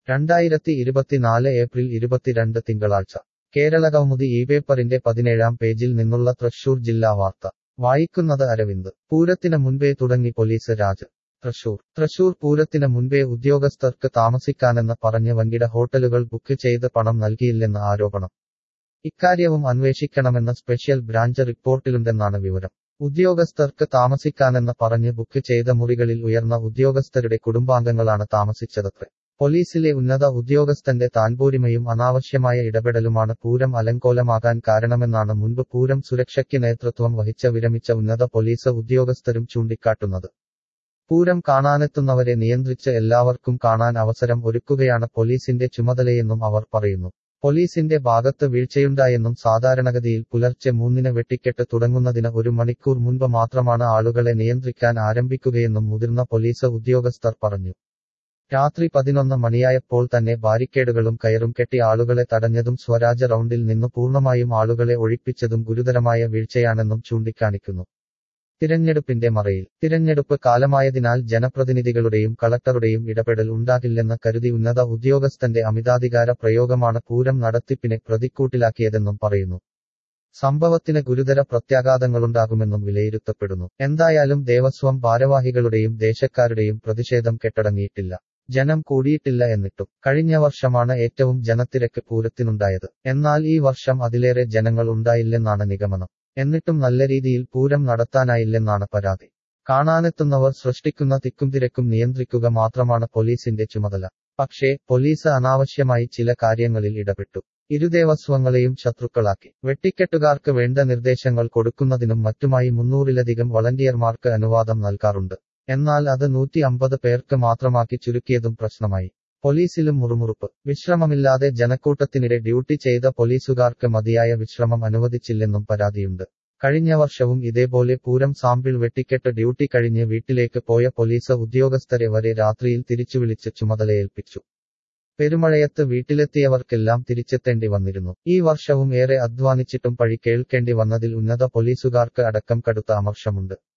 രണ്ടായിരത്തി ഇരുപത്തിനാല് ഏപ്രിൽ ഇരുപത്തിരണ്ട് തിങ്കളാഴ്ച കേരളകൗമുദി ഈ പേപ്പറിന്റെ പതിനേഴാം പേജിൽ നിന്നുള്ള തൃശൂർ ജില്ലാ വാർത്ത വായിക്കുന്നത് അരവിന്ദ് പൂരത്തിന് മുൻപേ തുടങ്ങി പോലീസ് രാജ് തൃശൂർ തൃശൂർ പൂരത്തിന് മുൻപേ ഉദ്യോഗസ്ഥർക്ക് താമസിക്കാനെന്ന് പറഞ്ഞ് വൻകിട ഹോട്ടലുകൾ ബുക്ക് ചെയ്ത് പണം നൽകിയില്ലെന്ന് ആരോപണം ഇക്കാര്യവും അന്വേഷിക്കണമെന്ന സ്പെഷ്യൽ ബ്രാഞ്ച് റിപ്പോർട്ടിലുണ്ടെന്നാണ് വിവരം ഉദ്യോഗസ്ഥർക്ക് താമസിക്കാനെന്ന് പറഞ്ഞ് ബുക്ക് ചെയ്ത മുറികളിൽ ഉയർന്ന ഉദ്യോഗസ്ഥരുടെ കുടുംബാംഗങ്ങളാണ് താമസിച്ചതത്രേ പോലീസിലെ ഉന്നത ഉദ്യോഗസ്ഥന്റെ താൻപോരിമയും അനാവശ്യമായ ഇടപെടലുമാണ് പൂരം അലങ്കോലമാകാൻ കാരണമെന്നാണ് മുൻപ് പൂരം സുരക്ഷയ്ക്ക് നേതൃത്വം വഹിച്ച വിരമിച്ച ഉന്നത പോലീസ് ഉദ്യോഗസ്ഥരും ചൂണ്ടിക്കാട്ടുന്നത് പൂരം കാണാനെത്തുന്നവരെ നിയന്ത്രിച്ച് എല്ലാവർക്കും കാണാൻ അവസരം ഒരുക്കുകയാണ് പോലീസിന്റെ ചുമതലയെന്നും അവർ പറയുന്നു പോലീസിന്റെ ഭാഗത്ത് വീഴ്ചയുണ്ടായെന്നും സാധാരണഗതിയിൽ പുലർച്ചെ മൂന്നിന് വെട്ടിക്കെട്ട് തുടങ്ങുന്നതിന് ഒരു മണിക്കൂർ മുൻപ് മാത്രമാണ് ആളുകളെ നിയന്ത്രിക്കാൻ ആരംഭിക്കുകയെന്നും മുതിർന്ന പോലീസ് ഉദ്യോഗസ്ഥർ പറഞ്ഞു രാത്രി പതിനൊന്ന് മണിയായപ്പോൾ തന്നെ ബാരിക്കേഡുകളും കയറും കെട്ടി ആളുകളെ തടഞ്ഞതും സ്വരാജ റൗണ്ടിൽ നിന്ന് പൂർണ്ണമായും ആളുകളെ ഒഴിപ്പിച്ചതും ഗുരുതരമായ വീഴ്ചയാണെന്നും ചൂണ്ടിക്കാണിക്കുന്നു തിരഞ്ഞെടുപ്പിന്റെ മറയിൽ തിരഞ്ഞെടുപ്പ് കാലമായതിനാൽ ജനപ്രതിനിധികളുടെയും കളക്ടറുടെയും ഇടപെടൽ ഉണ്ടാകില്ലെന്ന് കരുതി ഉന്നത ഉദ്യോഗസ്ഥന്റെ അമിതാധികാര പ്രയോഗമാണ് പൂരം നടത്തിപ്പിനെ പ്രതിക്കൂട്ടിലാക്കിയതെന്നും പറയുന്നു സംഭവത്തിന് ഗുരുതര പ്രത്യാഘാതങ്ങളുണ്ടാകുമെന്നും വിലയിരുത്തപ്പെടുന്നു എന്തായാലും ദേവസ്വം ഭാരവാഹികളുടെയും ദേശക്കാരുടെയും പ്രതിഷേധം കെട്ടടങ്ങിയിട്ടില്ല ജനം കൂടിയിട്ടില്ല എന്നിട്ടും കഴിഞ്ഞ വർഷമാണ് ഏറ്റവും ജനത്തിരക്ക് പൂരത്തിനുണ്ടായത് എന്നാൽ ഈ വർഷം അതിലേറെ ജനങ്ങൾ ഉണ്ടായില്ലെന്നാണ് നിഗമനം എന്നിട്ടും നല്ല രീതിയിൽ പൂരം നടത്താനായില്ലെന്നാണ് പരാതി കാണാനെത്തുന്നവർ സൃഷ്ടിക്കുന്ന തിക്കും തിരക്കും നിയന്ത്രിക്കുക മാത്രമാണ് പോലീസിന്റെ ചുമതല പക്ഷേ പോലീസ് അനാവശ്യമായി ചില കാര്യങ്ങളിൽ ഇടപെട്ടു ഇരുദേവസ്വങ്ങളെയും ശത്രുക്കളാക്കി വെട്ടിക്കെട്ടുകാർക്ക് വേണ്ട നിർദ്ദേശങ്ങൾ കൊടുക്കുന്നതിനും മറ്റുമായി മുന്നൂറിലധികം വളണ്ടിയർമാർക്ക് അനുവാദം നൽകാറുണ്ട് എന്നാൽ അത് നൂറ്റി അമ്പത് പേർക്ക് മാത്രമാക്കി ചുരുക്കിയതും പ്രശ്നമായി പോലീസിലും മുറുമുറുപ്പ് വിശ്രമമില്ലാതെ ജനക്കൂട്ടത്തിനിടെ ഡ്യൂട്ടി ചെയ്ത പോലീസുകാർക്ക് മതിയായ വിശ്രമം അനുവദിച്ചില്ലെന്നും പരാതിയുണ്ട് കഴിഞ്ഞ വർഷവും ഇതേപോലെ പൂരം സാമ്പിൾ വെട്ടിക്കെട്ട് ഡ്യൂട്ടി കഴിഞ്ഞ് വീട്ടിലേക്ക് പോയ പോലീസ് ഉദ്യോഗസ്ഥരെ വരെ രാത്രിയിൽ തിരിച്ചുവിളിച്ച് ചുമതലയേൽപ്പിച്ചു പെരുമഴയത്ത് വീട്ടിലെത്തിയവർക്കെല്ലാം തിരിച്ചെത്തേണ്ടി വന്നിരുന്നു ഈ വർഷവും ഏറെ അധ്വാനിച്ചിട്ടും പഴി കേൾക്കേണ്ടി വന്നതിൽ ഉന്നത പോലീസുകാർക്ക് അടക്കം കടുത്ത അമർഷമുണ്ട്